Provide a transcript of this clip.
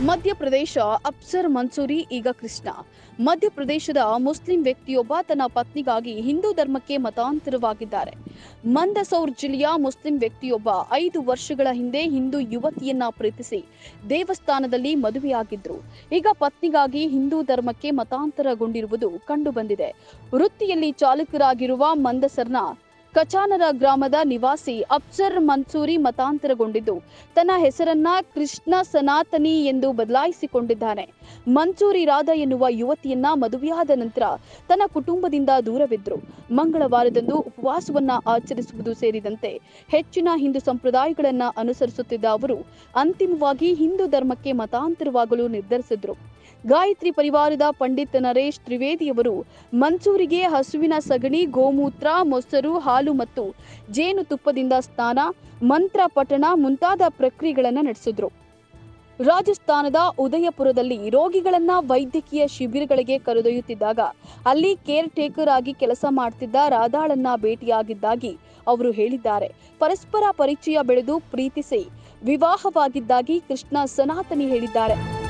ಮಧ್ಯಪ್ರದೇಶ ಅಫ್ಸರ್ ಮನ್ಸೂರಿ ಈಗ ಕೃಷ್ಣ ಮಧ್ಯಪ್ರದೇಶದ ಮುಸ್ಲಿಂ ವ್ಯಕ್ತಿಯೊಬ್ಬ ತನ್ನ ಪತ್ನಿಗಾಗಿ ಹಿಂದೂ ಧರ್ಮಕ್ಕೆ ಮತಾಂತರವಾಗಿದ್ದಾರೆ ಮಂದಸೌರ್ ಜಿಲ್ಲೆಯ ಮುಸ್ಲಿಂ ವ್ಯಕ್ತಿಯೊಬ್ಬ ಐದು ವರ್ಷಗಳ ಹಿಂದೆ ಹಿಂದೂ ಯುವತಿಯನ್ನ ಪ್ರೀತಿಸಿ ದೇವಸ್ಥಾನದಲ್ಲಿ ಮದುವೆಯಾಗಿದ್ರು ಈಗ ಪತ್ನಿಗಾಗಿ ಹಿಂದೂ ಧರ್ಮಕ್ಕೆ ಮತಾಂತರಗೊಂಡಿರುವುದು ಕಂಡುಬಂದಿದೆ ವೃತ್ತಿಯಲ್ಲಿ ಚಾಲಕರಾಗಿರುವ ಮಂದಸರ್ನ ಕಚಾನರ ಗ್ರಾಮದ ನಿವಾಸಿ ಅಫ್ಸರ್ ಮನ್ಸೂರಿ ಮತಾಂತರಗೊಂಡಿದ್ದು ತನ್ನ ಹೆಸರನ್ನ ಕೃಷ್ಣ ಸನಾತನಿ ಎಂದು ಬದಲಾಯಿಸಿಕೊಂಡಿದ್ದಾನೆ ಮನ್ಸೂರಿ ರಾಧಾ ಎನ್ನುವ ಯುವತಿಯನ್ನ ಮದುವೆಯಾದ ನಂತರ ತನ್ನ ಕುಟುಂಬದಿಂದ ದೂರವಿದ್ರು ಮಂಗಳವಾರದಂದು ಉಪವಾಸವನ್ನ ಆಚರಿಸುವುದು ಸೇರಿದಂತೆ ಹೆಚ್ಚಿನ ಹಿಂದೂ ಸಂಪ್ರದಾಯಗಳನ್ನ ಅನುಸರಿಸುತ್ತಿದ್ದ ಅವರು ಅಂತಿಮವಾಗಿ ಹಿಂದೂ ಧರ್ಮಕ್ಕೆ ಮತಾಂತರವಾಗಲು ನಿರ್ಧರಿಸಿದ್ರು ಗಾಯತ್ರಿ ಪರಿವಾರದ ಪಂಡಿತ್ ನರೇಶ್ ತ್ರಿವೇದಿಯವರು ಮನ್ಸೂರಿಗೆ ಹಸುವಿನ ಸಗಣಿ ಗೋಮೂತ್ರ ಮೊಸರು ಹಾಲು ಮತ್ತು ಜೇನುತುಪ್ಪದಿಂದ ಸ್ನಾನ ಮಂತ್ರ ಪಠಣ ಮುಂತಾದ ಪ್ರಕ್ರಿಯೆಗಳನ್ನು ನಡೆಸಿದ್ರು ರಾಜಸ್ಥಾನದ ಉದಯಪುರದಲ್ಲಿ ರೋಗಿಗಳನ್ನ ವೈದ್ಯಕೀಯ ಶಿಬಿರಗಳಿಗೆ ಕರೆದೊಯ್ಯುತ್ತಿದ್ದಾಗ ಅಲ್ಲಿ ಕೇರ್ ಟೇಕರ್ ಆಗಿ ಕೆಲಸ ಮಾಡ್ತಿದ್ದ ರಾಧಾಳನ್ನ ಭೇಟಿಯಾಗಿದ್ದಾಗಿ ಅವರು ಹೇಳಿದ್ದಾರೆ ಪರಸ್ಪರ ಪರಿಚಯ ಬೆಳೆದು ಪ್ರೀತಿಸಿ ವಿವಾಹವಾಗಿದ್ದಾಗಿ ಕೃಷ್ಣ ಸನಾತನಿ ಹೇಳಿದ್ದಾರೆ